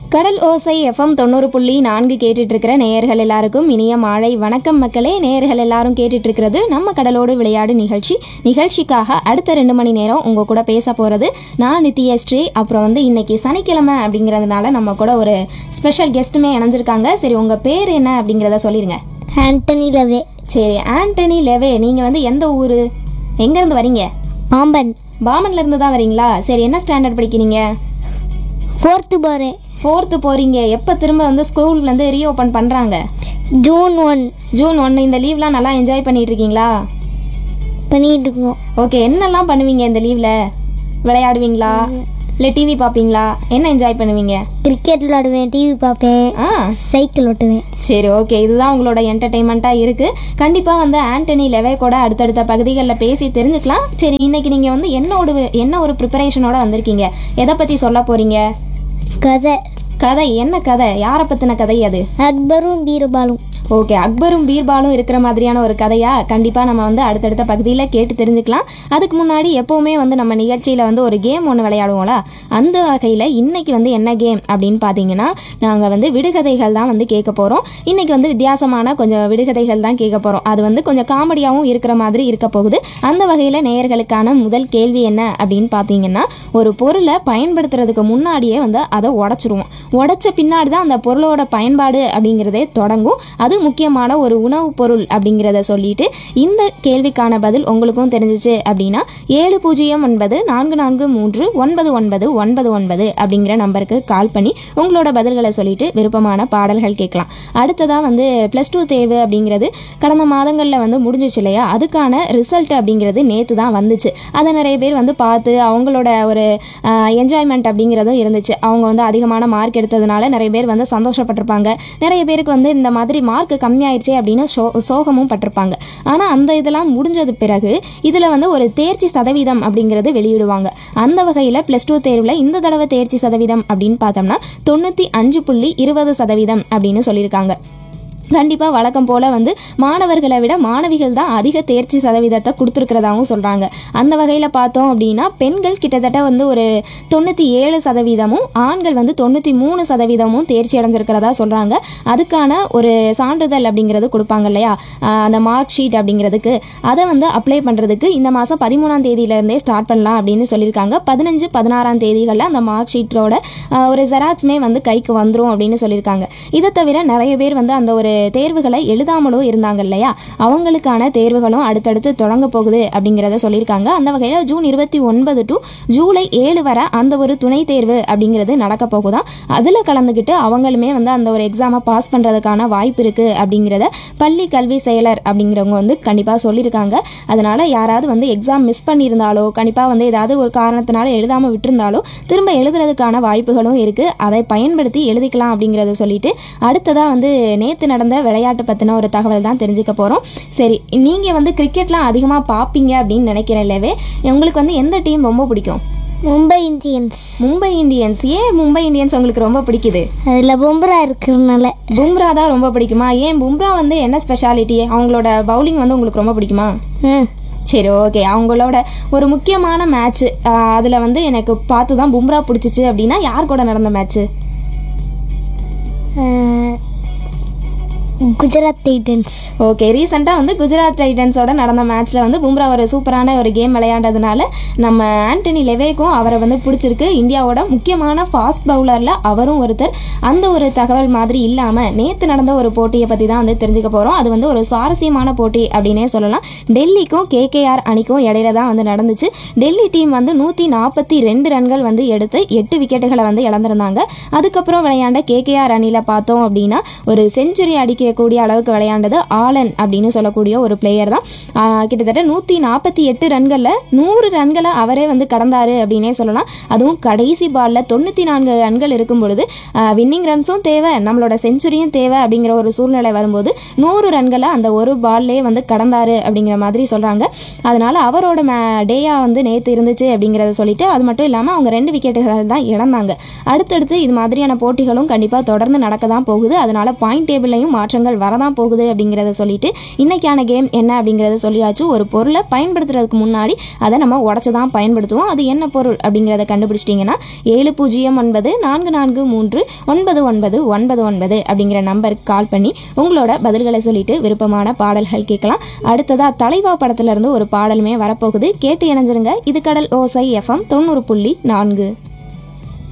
கடல் ஓசை எஃப்எம் தொண்ணூறு புள்ளி நான்கு கேட்டுட்டு இருக்கிற நேயர்கள் எல்லாருக்கும் இனிய மாலை வணக்கம் மக்களே நேயர்கள் எல்லாரும் கேட்டுட்டு இருக்கிறது நம்ம கடலோடு விளையாடு நிகழ்ச்சி நிகழ்ச்சிக்காக அடுத்த ரெண்டு மணி நேரம் உங்க கூட பேச போறது நான் நித்யஸ்ரீ அப்புறம் வந்து இன்னைக்கு சனிக்கிழமை அப்படிங்கிறதுனால நம்ம கூட ஒரு ஸ்பெஷல் கெஸ்ட்டுமே இணைஞ்சிருக்காங்க சரி உங்க பேர் என்ன அப்படிங்கிறத சொல்லிருங்க ஆண்டனி லவே சரி ஆண்டனி லெவே நீங்க வந்து எந்த ஊரு எங்க இருந்து வரீங்க பாம்பன் பாமன்ல இருந்து தான் வரீங்களா சரி என்ன ஸ்டாண்டர்ட் படிக்கிறீங்க ஃபோர்த்து போகிறேன் ஃபோர்த்து போறீங்க எப்போ திரும்ப வந்து ஸ்கூல் வந்து ரீஓப்பன் பண்ணுறாங்க ஜூன் ஒன் ஜூன் ஒன்று இந்த லீவ்லாம் நல்லா என்ஜாய் பண்ணிட்டு இருக்கீங்களா பண்ணிட்டு இருக்கோம் ஓகே என்னெல்லாம் பண்ணுவீங்க இந்த லீவில் விளையாடுவீங்களா இல்லை டிவி பார்ப்பீங்களா என்ன என்ஜாய் பண்ணுவீங்க கிரிக்கெட் விளாடுவேன் டிவி பார்ப்பேன் ஆ சைக்கிள் ஓட்டுவேன் சரி ஓகே இதுதான் உங்களோட என்டர்டெயின்மெண்ட்டாக இருக்குது கண்டிப்பாக வந்து ஆண்டனி லெவே கூட அடுத்தடுத்த பகுதிகளில் பேசி தெரிஞ்சுக்கலாம் சரி இன்னைக்கு நீங்கள் வந்து என்னோட என்ன ஒரு ப்ரிப்பரேஷனோட வந்திருக்கீங்க எதை பற்றி சொல்ல போகிறீங்க கதை கதை என்ன கதை யாரை பற்றின கதை அது அக்பரும் பீரபாலும் ஓகே அக்பரும் பீர்பாலும் இருக்கிற மாதிரியான ஒரு கதையா கண்டிப்பாக நம்ம வந்து அடுத்தடுத்த பகுதியில் கேட்டு தெரிஞ்சுக்கலாம் அதுக்கு முன்னாடி எப்போவுமே வந்து நம்ம நிகழ்ச்சியில் வந்து ஒரு கேம் ஒன்று விளையாடுவோம்ல அந்த வகையில் இன்னைக்கு வந்து என்ன கேம் அப்படின்னு பார்த்தீங்கன்னா நாங்கள் வந்து விடுகதைகள் தான் வந்து கேட்க போகிறோம் இன்னைக்கு வந்து வித்தியாசமான கொஞ்சம் விடுகதைகள் தான் கேட்க போகிறோம் அது வந்து கொஞ்சம் காமெடியாகவும் இருக்கிற மாதிரி இருக்க போகுது அந்த வகையில் நேயர்களுக்கான முதல் கேள்வி என்ன அப்படின்னு பார்த்தீங்கன்னா ஒரு பொருளை பயன்படுத்துறதுக்கு முன்னாடியே வந்து அதை உடச்சிருவோம் உடைச்ச பின்னாடி தான் அந்த பொருளோட பயன்பாடு அப்படிங்கிறதே தொடங்கும் அது முக்கியமான ஒரு உணவுப் பொருள் அப்படிங்கிறத சொல்லிட்டு இந்த கேள்விக்கான பதில் உங்களுக்கும் தெரிஞ்சிச்சு அப்படின்னா ஏழு பூஜ்ஜியம் ஒன்பது நான்கு நான்கு மூன்று ஒன்பது ஒன்பது ஒன்பது ஒன்பது அப்படிங்கிற நம்பருக்கு கால் பண்ணி உங்களோட பதில்களை சொல்லிட்டு விருப்பமான பாடல்கள் கேட்கலாம் அடுத்ததாக வந்து ப்ளஸ் டூ தேர்வு அப்படிங்கிறது கடந்த மாதங்களில் வந்து முடிஞ்சிச்சு இல்லையா அதுக்கான ரிசல்ட் அப்படிங்கிறது நேற்று தான் வந்துச்சு அதை நிறைய பேர் வந்து பார்த்து அவங்களோட ஒரு என்ஜாய்மெண்ட் அப்படிங்கிறதும் இருந்துச்சு அவங்க வந்து அதிகமான மார்க் எடுத்ததுனால நிறைய பேர் வந்து சந்தோஷப்பட்டிருப்பாங்க நிறைய பேருக்கு வந்து இந்த மாதிரி மார்க் கம்மியாயிடுச்சே அப்படின்னு சோ சோகமும் பட்டிருப்பாங்க ஆனால் அந்த இதெல்லாம் முடிஞ்சது பிறகு இதில் வந்து ஒரு தேர்ச்சி சதவீதம் அப்படிங்கிறது வெளியிடுவாங்க அந்த வகையில் ப்ளஸ் டூ தேர்வில் இந்த தடவை தேர்ச்சி சதவீதம் அப்படின்னு பார்த்தோம்னா தொண்ணூற்றி அஞ்சு புள்ளி இருபது சதவீதம் அப்படின்னு சொல்லியிருக்காங்க கண்டிப்பாக வழக்கம் போல் வந்து மாணவர்களை விட மாணவிகள் தான் அதிக தேர்ச்சி சதவீதத்தை கொடுத்துருக்கிறதாகவும் சொல்கிறாங்க அந்த வகையில் பார்த்தோம் அப்படின்னா பெண்கள் கிட்டத்தட்ட வந்து ஒரு தொண்ணூற்றி ஏழு சதவீதமும் ஆண்கள் வந்து தொண்ணூற்றி மூணு சதவீதமும் தேர்ச்சி அடைஞ்சிருக்கிறதா சொல்கிறாங்க அதுக்கான ஒரு சான்றிதழ் அப்படிங்கிறது கொடுப்பாங்க இல்லையா ஆஹ் அந்த மார்க் ஷீட் அப்படிங்கிறதுக்கு அதை வந்து அப்ளை பண்ணுறதுக்கு இந்த மாதம் பதிமூணாம் தேதியிலேருந்தே ஸ்டார்ட் பண்ணலாம் அப்படின்னு சொல்லியிருக்காங்க பதினஞ்சு பதினாறாம் தேதிகளில் அந்த மார்க் ஷீட்டோட ஆஹ் ஒரு ஜெராக்ஸ்மே வந்து கைக்கு வந்துடும் அப்படின்னு சொல்லியிருக்காங்க இதை தவிர நிறைய பேர் வந்து அந்த ஒரு தேர்வுகளை எழுதாமலும் இருந்தாங்க இல்லையா அவங்களுக்கான தேர்வுகளும் அடுத்தடுத்து தொடங்க போகுது அப்படிங்கிறத சொல்லியிருக்காங்க அந்த வகையில் ஜூன் இருபத்தி ஒன்பது டு ஜூலை ஏழு வரை அந்த ஒரு துணை தேர்வு அப்படிங்கிறது நடக்க போகுதான் அதில் கலந்துக்கிட்டு அவங்களுமே வந்து அந்த ஒரு எக்ஸாமை பாஸ் பண்ணுறதுக்கான வாய்ப்பு இருக்குது அப்படிங்கிறத பள்ளி கல்வி செயலர் அப்படிங்கிறவங்க வந்து கண்டிப்பாக சொல்லியிருக்காங்க அதனால் யாராவது வந்து எக்ஸாம் மிஸ் பண்ணியிருந்தாலோ கண்டிப்பாக வந்து ஏதாவது ஒரு காரணத்தினால எழுதாமல் விட்டிருந்தாலோ திரும்ப எழுதுறதுக்கான வாய்ப்புகளும் இருக்குது அதை பயன்படுத்தி எழுதிக்கலாம் அப்படிங்கிறத சொல்லிட்டு அடுத்ததாக வந்து நேற்று நடந்த விளையாட்டு பற்றின ஒரு தகவல் தான் தெரிஞ்சுக்க போகிறோம் சரி நீங்கள் வந்து கிரிக்கெட்லாம் அதிகமாக பார்ப்பீங்க அப்படின்னு நினைக்கிறேன் இல்லவே உங்களுக்கு வந்து எந்த டீம் ரொம்ப பிடிக்கும் மும்பை இந்தியன்ஸ் மும்பை இந்தியன்ஸ் ஏன் மும்பை இந்தியன்ஸ் உங்களுக்கு ரொம்ப பிடிக்குது அதில் பொம்பரா இருக்கிறதுனால பும்ரா தான் ரொம்ப பிடிக்குமா ஏன் பும்ரா வந்து என்ன ஸ்பெஷாலிட்டி அவங்களோட பவுலிங் வந்து உங்களுக்கு ரொம்ப பிடிக்குமா ம் சரி ஓகே அவங்களோட ஒரு முக்கியமான மேட்ச்சு அதில் வந்து எனக்கு பார்த்து தான் பும்ரா பிடிச்சிச்சு அப்படின்னா யார் கூட நடந்த மேட்ச்சு அஹ், குஜராத் டைட்டன்ஸ் ஓகே ரீசெண்டாக வந்து குஜராத் டைட்டன்ஸோட நடந்த மேட்ச்சில் வந்து பும்ரா ஒரு சூப்பரான ஒரு கேம் விளையாண்டதுனால நம்ம ஆண்டனி லெவேக்கும் அவரை வந்து பிடிச்சிருக்கு இந்தியாவோட முக்கியமான ஃபாஸ்ட் பவுலரில் அவரும் ஒருத்தர் அந்த ஒரு தகவல் மாதிரி இல்லாமல் நேற்று நடந்த ஒரு போட்டியை பற்றி தான் வந்து தெரிஞ்சுக்க போகிறோம் அது வந்து ஒரு சுவாரஸ்யமான போட்டி அப்படின்னே சொல்லலாம் டெல்லிக்கும் கேகேஆர் அணிக்கும் இடையில தான் வந்து நடந்துச்சு டெல்லி டீம் வந்து நூற்றி நாற்பத்தி ரெண்டு ரன்கள் வந்து எடுத்து எட்டு விக்கெட்டுகளை வந்து இழந்திருந்தாங்க அதுக்கப்புறம் விளையாண்ட கேகேஆர் அணியில் பார்த்தோம் அப்படின்னா ஒரு செஞ்சுரி அடிக்கக்கூடிய அளவுக்கு விளையாண்டது ஆலன் அப்படின்னு சொல்லக்கூடிய ஒரு பிளேயர் தான் ஆஹ் கிட்டத்தட்ட நூற்றி நாற்பத்தி எட்டு ரன்களில் நூறு ரன்களை அவரே வந்து கடந்தாரு அப்படின்னே சொல்லலாம் அதுவும் கடைசி பாலில் தொண்ணூற்றி நான்கு ரன்கள் இருக்கும் பொழுது வின்னிங் ரன்ஸும் தேவை நம்மளோட செஞ்சுரியும் தேவை அப்படிங்கிற ஒரு சூழ்நிலை வரும்போது நூறு ரன்களை அந்த ஒரு பால்லே வந்து கடந்தாரு அப்படிங்கிற மாதிரி சொல்கிறாங்க அதனால அவரோட மே டேயாக வந்து நேற்று இருந்துச்சு அப்படிங்கிறத சொல்லிட்டு அது மட்டும் இல்லாமல் அவங்க ரெண்டு விக்கெட்டுகள் தான் இழந்தாங்க அடுத்தடுத்து இது மாதிரியான போட்டிகளும் கண்டிப்பாக தொடர்ந்து நடக்க தான் போகுது அதனால பாயிண்ட் டேபிளையும் மாற்றங்கள் விஷயங்கள் வரதான் போகுது அப்படிங்கிறத சொல்லிட்டு இன்னைக்கான கேம் என்ன அப்படிங்கிறத சொல்லியாச்சு ஒரு பொருளை பயன்படுத்துறதுக்கு முன்னாடி அதை நம்ம உடச்சி தான் பயன்படுத்துவோம் அது என்ன பொருள் அப்படிங்கிறத கண்டுபிடிச்சிட்டிங்கன்னா ஏழு பூஜ்ஜியம் ஒன்பது நான்கு நான்கு மூன்று ஒன்பது ஒன்பது ஒன்பது ஒன்பது அப்படிங்கிற நம்பருக்கு கால் பண்ணி உங்களோட பதில்களை சொல்லிட்டு விருப்பமான பாடல்கள் கேட்கலாம் அடுத்ததா தலைவா படத்துல இருந்து ஒரு பாடலுமே வரப்போகுது கேட்டு இணைஞ்சிருங்க இது கடல் ஓசை எஃப்எம் தொண்ணூறு புள்ளி நான்கு